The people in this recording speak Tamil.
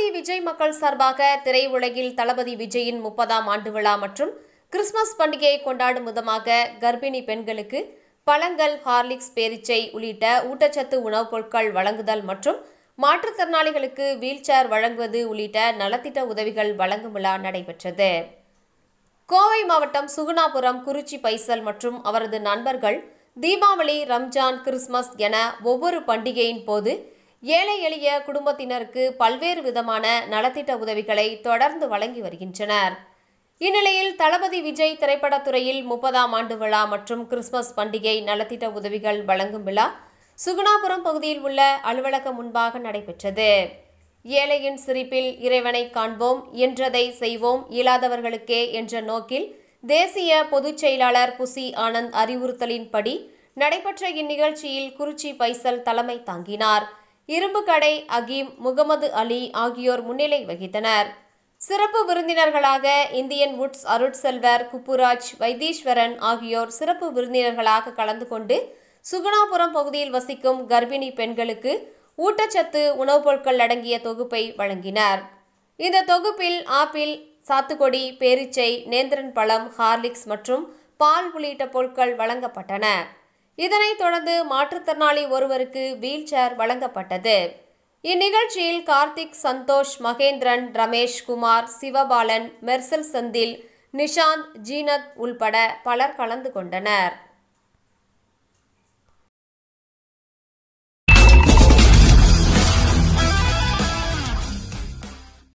விஜய் மக்கள் சார்பாக திரையுலகில் தளபதி விஜயின் முப்பதாம் ஆண்டு விழா மற்றும் கிறிஸ்துமஸ் பண்டிகையை கொண்டாடும் விதமாக கர்ப்பிணி பெண்களுக்கு பழங்கள் ஹார்லிக்ஸ் பேரிச்சை உள்ளிட்ட ஊட்டச்சத்து உணவுப் பொருட்கள் வழங்குதல் மற்றும் மாற்றுத்திறனாளிகளுக்கு வீல்சேர் வழங்குவது உள்ளிட்ட நலத்திட்ட உதவிகள் வழங்கும் விழா நடைபெற்றது கோவை மாவட்டம் சுகுணாபுரம் குறிச்சி பைசல் மற்றும் அவரது நண்பர்கள் தீபாவளி ரம்ஜான் கிறிஸ்மஸ் என ஒவ்வொரு பண்டிகையின் போது ஏழை எளிய குடும்பத்தினருக்கு பல்வேறு விதமான நலத்திட்ட உதவிகளை தொடர்ந்து வழங்கி வருகின்றனர் இந்நிலையில் தளபதி விஜய் திரைப்படத்துறையில் முப்பதாம் ஆண்டு விழா மற்றும் கிறிஸ்துமஸ் பண்டிகை நலத்திட்ட உதவிகள் வழங்கும் விழா சுகுணாபுரம் பகுதியில் உள்ள அலுவலகம் முன்பாக நடைபெற்றது ஏழையின் சிரிப்பில் இறைவனை காண்போம் என்றதை செய்வோம் இயலாதவர்களுக்கே என்ற நோக்கில் தேசிய பொதுச் செயலாளர் புசி ஆனந்த் அறிவுறுத்தலின்படி நடைபெற்ற இந்நிகழ்ச்சியில் குறிச்சி பைசல் தலைமை தாங்கினார் இரும்பு கடை அகீம் முகமது அலி ஆகியோர் முன்னிலை வகித்தனர் சிறப்பு விருந்தினர்களாக இந்தியன் வுட்ஸ் அருட்செல்வர் குப்புராஜ் வைத்தீஸ்வரன் ஆகியோர் சிறப்பு விருந்தினர்களாக கலந்து கொண்டு சுகுணாபுரம் பகுதியில் வசிக்கும் கர்ப்பிணி பெண்களுக்கு ஊட்டச்சத்து உணவுப் பொருட்கள் அடங்கிய தொகுப்பை வழங்கினர் இந்த தொகுப்பில் ஆப்பிள் சாத்துக்கொடி பேரிச்சை நேந்திரன் பழம் ஹார்லிக்ஸ் மற்றும் பால் உள்ளிட்ட பொருட்கள் வழங்கப்பட்டன இதனைத் தொடர்ந்து மாற்றுத்திறனாளி ஒருவருக்கு வீல் சேர் வழங்கப்பட்டது இந்நிகழ்ச்சியில் கார்த்திக் சந்தோஷ் மகேந்திரன் ரமேஷ் குமார் சிவபாலன் மெர்சல் செந்தில் நிஷாந்த் ஜீனத் உள்பட பலர் கலந்து கொண்டனர்